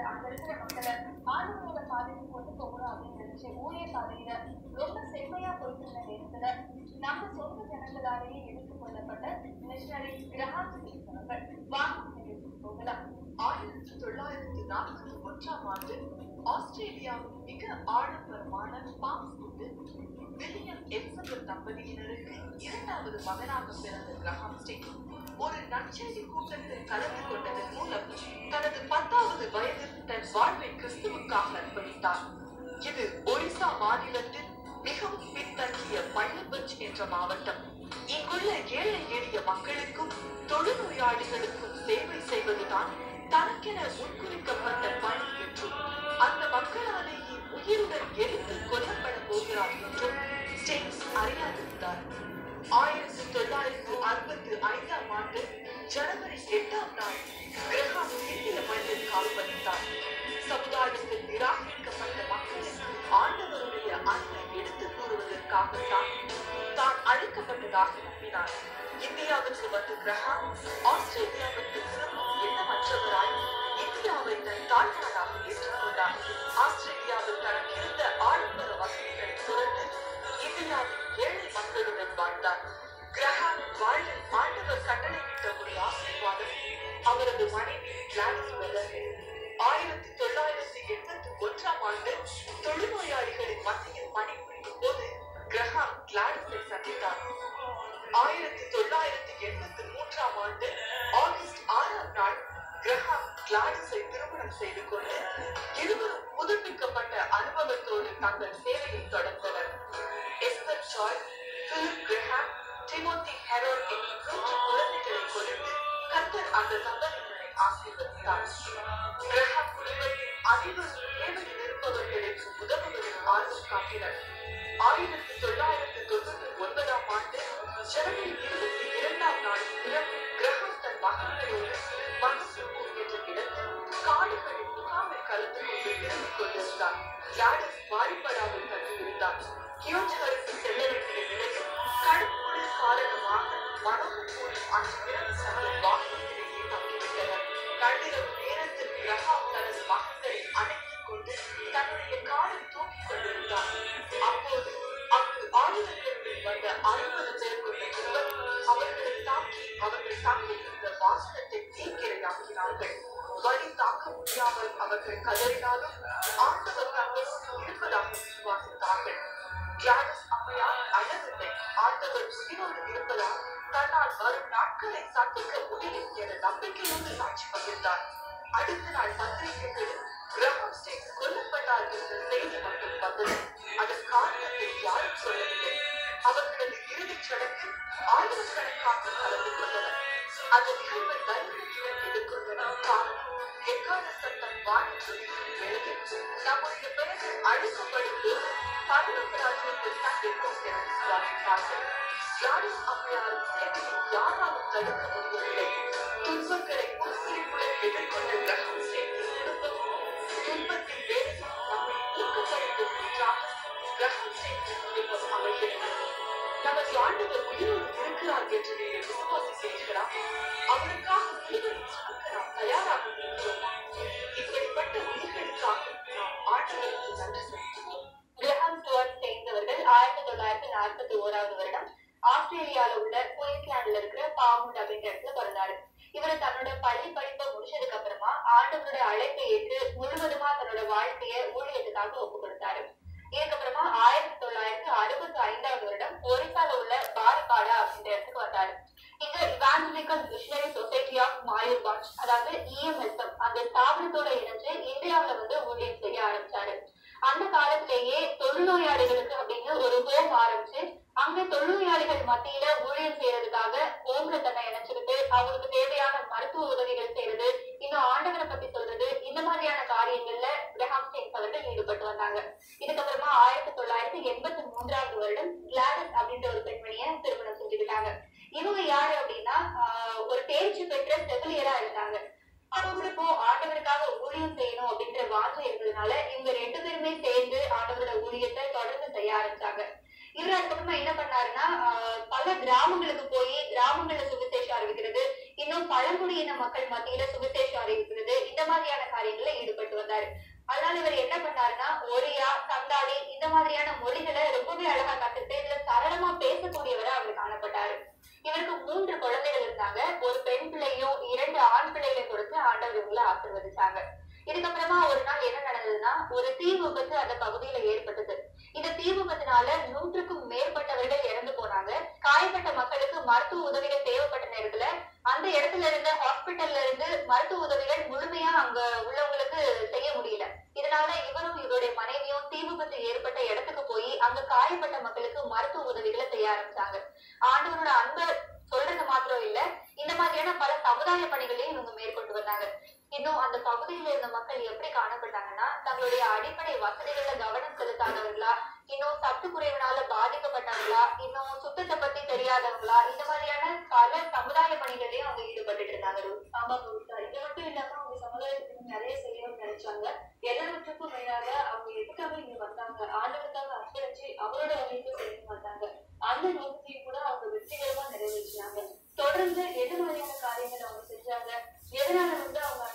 அங்க இருக்கிற மக்களை ஆண்டவரோட பாதைக்கு கொண்டு போகணும் அப்படின்னு நினைச்சு ஊழிய பாதையில ரொம்ப செம்மையா போயிட்டு இருந்த நேரத்துல நம்ம சொந்த ஜனங்களாலேயே எடுத்துக்கொள்ளப்பட்ட மிஷனரி கிரகாம் அவர்கள் வாங்க நிகழ்ச்சிக்கு போகலாம் ஆயிரத்தி தொள்ளாயிரத்தி நாற்பத்தி ஒன்றாம் ஆண்டு ஆஸ்திரேலியாவின் மிக ஆடம்பரமான பாம்ஸ்வுட் வில்லியம் எலிசபெத் தம்பதியினருக்கு இரண்டாவது மகனாக பிறந்த கிரஹாம் ஸ்டேன் ஒரு நற்செய்தி கூட்டத்தில் கலந்து கொண்டதன் மூலம் தனது பத்தாவது வயதில் தன் வாழ்வை கிறிஸ்துவுக்காக அர்ப்பணித்தார் இது ஒரிசா மாநிலத்தின் மிகவும் பின்தங்கிய பள்ளபஞ்ச் என்ற மாவட்டம் இங்குள்ள ஏழை எளிய மக்களுக்கும் தொழுநோயாளிகளுக்கும் சேவை செய்வதுதான் தனக்கென முன்குறிக்கப்பட்ட பணி என்றும் அந்த மக்களாலேயே உயிருடன் எரிந்து கொல்லப்பட போகிறார் என்றும் ஸ்டேன்ஸ் அறியாதிருந்தார் ஆயிரத்தி தொள்ளாயிரத்தி அறுபத்தி ஐந்தாம் ஆண்டு ஜனவரி எட்டாம் நாள் கிரகாம் இந்திய மண்ணில் கால் பதித்தார் சமுதாயத்தில் நிராகரிக்கப்பட்ட மக்களுக்கு ஆண்டவருடைய அன்பை எடுத்து கூறுவதற்காகத்தான் தான் அழைக்கப்பட்டதாக நம்பினார் இந்தியாவுக்கு வந்த கிரஹாம் ஆஸ்திரேலியாவுக்கு திரும்பும் எண்ணமற்றவராய் இந்தியாவை தன் தாய்நாடாக ஏற்றுக்கொண்டார் ஆஸ்திரேலியாவில் தனக்கு இருந்த ஆடம்பர வசதிகளை துறந்து இந்தியாவின் ஏழை மக்களுடன் வாழ்ந்தார் கிரஹாம் வாழ்வில் ஆண்டவர் கட்டளையிட்ட ஒரு ஆசீர்வாதம் அவரது மனைவி கிளாடிஸ் வெல்லர் ஆயிரத்தி தொள்ளாயிரத்தி எண்பத்தி ஒன்றாம் ஆண்டு தொழுநோயாளிகளின் மத்தியில் பணிபுரியும் போது கிரஹாம் கிளாடிஸை சந்தித்தார் ஆயிரத்தி தொள்ளாயிரத்தி எண்பத்தி மூன்றாம் ஆண்டு ஆகஸ்ட் ஆறாம் நாள் கிரஹாம் கிளாடிஸை திருமணம் செய்து கொண்டு இருவரும் புதுப்பிக்கப்பட்ட அனுபவத்தோடு தங்கள் சேவையை தொடர்ந்தனர் Esther Joy Philip Graham Timothy Herod என்னும் மூன்று குழந்தைகளை கொடுத்து கர்த்தர் அந்த தம்பதியினரை ஆசீர்வதித்தார் கிரஹாம் குடும்பத்தின் அனைவரும் தேவையில் இருப்பவர்களுக்கு உதவுவதில் ஆர்வம் காட்டினர் ஆயிரத்தி தொள்ளாயிரத்தி தொண்ணூத்தி ஒன்பதாம் ஆண்டு ஜனவரி இருபத்தி இரண்டாம் நாள் இரவு கிரஹாம் தன் மகன்களோடு மனசுக்கு என்ற இடத்தில் காடுகளின் முகாமில் கலந்து கொண்டு திரும்பிக் கொண்டிருந்தார் கிளாடிஸ் வாய்ப்படாமல் தங்கியிருந்தார் கியோஜருக்கு செல்ல வேண்டிய நிலையில் கடும் குளிர் காரணமாக மனமும் கூடி அன்று இரவு சமயம் வாகனத்திலேயே தங்கிவிட்டனர் நள்ளிரவு நேரத்தில் கிரஹாம் தனது மகன்களை அணைத்துக் கொண்டு தன்னுடைய காலில் தூக்கிக் கொண்டிருந்தார் அப்போது அங்கு ஆயுதங்களுடன் வந்த அறுபது பேர் கொண்ட இருவர் அவர்களை தாக்கி அவர்கள் தங்கியிருந்த வாசனத்தை தீக்கிரையாக்கினார்கள் வலி தாக்க முடியாமல் அவர்கள் கதறினாலும் ஆண்டவர் தங்களுடன் இருப்பதாக விசுவாசித்தார்கள் கிளாடிஸ் அம்மையார் அழவில்லை ஆண்டவர் உயிரோடு இருப்பதால் தன்னால் வரும் நாட்களை சந்திக்க முடியும் என நம்பிக்கையோடு சாட்சி பகிர்ந்தார் அடுத்த நாள் பத்திரிகைகளில் கிரஹாம் ஸ்டேட் கொல்லப்பட்டார் என்ற செய்தி மட்டும் வந்தது அதன் காரணத்தை யாரும் சொல்லவில்லை அவர்களது இறுதிச் சடங்கில் ஆயிரக்கணக்கான கலந்து கொண்டனர் அந்த நிகழ்வை தைரியத்துடன் எதிர்கொண்டனர் காரணம் எக்கால சத்தம் வானத்தில் வேளையில் நம்முடைய பெயர்கள் அழைக்கப்படும் போது பரலோக ராஜ்யத்தில் சந்திப்போம் என விசுவாசித்தார்கள் யாரும் அம்மையாரும் சேவையை யாராலும் தடுக்க முடியவில்லை துன்பங்களை முன்சிரிப்புடன் எதிர்கொண்ட கிரகம் சேர்த்து குடும்பம் துன்பத்தின் வேலையில் நம்மை ஊக்கப்படுத்தும் ஒன்றாக கிரகம் சேர்த்து குடும்பம் அமைகிறது நமது ஆண்டவர் உயிரோடு இருக்கிறார் என்று நீங்கள் விசுவாசிக்கிறீர்களா அவருக்காக உயிரை சுமக்க நாம் தயாராக இருக்கிறோமா இப்படிப்பட்ட உயிர்களுக்காக நாம் ஆண்டவருக்கு நன்றி செலுத்துவோம் கிரஹாம் ஸ்டுவர்ட் சேர்ந்தவர்கள் ஆயிரத்தி தொள்ளாயிரத்தி நாற்பத்தி ஓராவது வருடம் ஆஸ்திரேலியால உள்ள குயின்ஸ்லாண்ட்ல இருக்கிற பாமுண்ட் அப்படின்ற இடத்துல பிறந்தாரு இவர் தன்னோட பள்ளி படிப்பை முடிச்சதுக்கு அப்புறமா ஆண்டவரோட அழைப்பை ஏற்று முழுவதுமா தன்னோட வாழ்க்கைய ஊழியத்துக்காக ஒப்பு கொடுத்தாரு இதுக்கப்புறமா ஆயிரத்தி தொள்ளாயிரத்தி அறுபத்தி ஐந்தாவது வருடம் ஒரிசால உள்ள பாரிபாடா அப்படின்ற இடத்துக்கு வந்தாரு இங்க evangelical missionary society of Mayurbhanj அதாவது இஎம்எஸ்எம் அந்த ஸ்தாபனத்தோட இணைஞ்சு இந்தியாவுல வந்து ஊழியம் செய்ய ஆரம்பிச்சாரு அந்த காலத்திலேயே தொழுநோயாளிகளுக்கு அப்படின்னு ஒரு ஹோம் ஆரம்பிச்சு அங்க தொழுநோயாளிகள் மத்தியில ஊழியம் செய்யறதுக்காக ஹோம்ல தன்னை இணைச்சுக்கிட்டு அவங்களுக்கு தேவையான மருத்துவ உதவிகள் செய்யறது இன்னும் ஆண்டவரை பத்தி சொல்றது இந்த மாதிரியான காரியங்கள்ல கிரஹாம் ஸ்டேன்ஸ் அவர்கள் ஈடுபட்டு வந்தாங்க இதுக்கப்புறமா ஆயிரத்தி தொள்ளாயிரத்தி எண்பத்தி மூன்றாவது வருடம் கிளாடிஸ் அப்படின்ற ஒரு பெண்மணியை திருமணம் செஞ்சுக்கிட்டாங்க இவங்க யாரு அப்படின்னா ஆஹ் ஒரு தேர்ச்சி பெற்ற செவிலியரா இருந்தாங்க அவங்களுக்கும் ஆண்டவருக்காக ஊழியம் செய்யணும் அப்படின்ற வாஞ்சை இருந்ததுனால இவங்க ரெண்டு பேருமே சேர்ந்து ஆண்டவரோட ஊழியத்தை தொடர்ந்து செய்ய ஆரம்பிச்சாங்க இவர் அதுக்கப்புறமா என்ன பண்ணாருன்னா ஆஹ் பல கிராமங்களுக்கு போய் கிராமங்கள்ல சுவிசேஷம் அறிவிக்கிறது இன்னும் பழங்குடியின மக்கள் மத்தியில சுவிசேஷம் அறிவிக்கிறது இந்த இந்த மாதிரியான காரியங்கள்ல ஈடுபட்டு வந்தாரு அதனால இவர் என்ன பண்ணாருன்னா ஒரியா சந்தாலி இந்த மாதிரியான மொழிகளை ரொம்பவே அழகா கத்துட்டு இதுல சரளமா பேசக்கூடியவரா அவர் காணப்பட்டாரு இவருக்கு மூன்று குழந்தைகள் இருந்தாங்க ஒரு பெண் பிள்ளையும் இரண்டு ஆண் பிள்ளைகளையும் கொடுத்து ஆண்டவர் இவங்களை ஆசீர்வதிச்சாங்க இதுக்கப்புறமா ஒரு நாள் என்ன நடந்ததுன்னா ஒரு தீ விபத்து அந்த பகுதியில ஏற்பட்டது இந்த தீ விபத்துனால நூற்றுக்கும் மேற்பட்டவர்கள் இறந்து போனாங்க காயப்பட்ட மக்களுக்கு மருத்துவ உதவிகள் தேவைப்பட்ட நேரத்துல அந்த இடத்துல இருந்த ஹாஸ்பிட்டல்ல இருந்து மருத்துவ உதவிகள் முழுமையா அங்க உள்ளவங்களுக்கு செய்ய முடியல இதனால இவரும் இவருடைய மனைவியும் தீ விபத்து ஏற்பட்ட இடத்துக்கு போய் அங்க காயப்பட்ட மக்களுக்கு மருத்துவ உதவிகளை செய்ய ஆரம்பிச்சாங்க ஆண்டவரோட அன்பை சொல்றது மாத்திரம் இல்ல இந்த மாதிரியான பல சமுதாய பணிகளையும் இவங்க மேற்கொண்டு வந்தாங்க இன்னும் அந்த பகுதியில இருந்த மக்கள் எப்படி காணப்பட்டாங்கன்னா தங்களுடைய அடிப்படை வசதிகள்ல கவனம் செலுத்தாதவர்களா இன்னும் சத்து குறைவினால பாதிக்கப்பட்டவங்களா இன்னும் சுத்தத்தை பத்தி தெரியாதவங்களா இந்த மாதிரியான பல சமுதாய பணிகளையும் அவங்க ஈடுபட்டுட்டு இருந்தாங்க ரூத். ஆமா கவிதா இது மட்டும் இல்லாம அவங்க சமுதாயத்துக்கு நிறைய செய்யணும்னு நினைச்சாங்க எல்லாவற்றுக்கும் மேலாக அவங்க எதுக்காக இங்க வந்தாங்க ஆண்டவருக்காக அர்ப்பணிச்சு அவரோட வழிக்கு செய்ய மாட்டாங்க அந்த நோக்கத்தையும் கூட அவங்க வெற்றிகரமா நிறைவேற்றினாங்க தொடர்ந்து எது மாதிரியான காரியங்கள் அவங்க செஞ்சாங்க எதனால வந்து அவங்க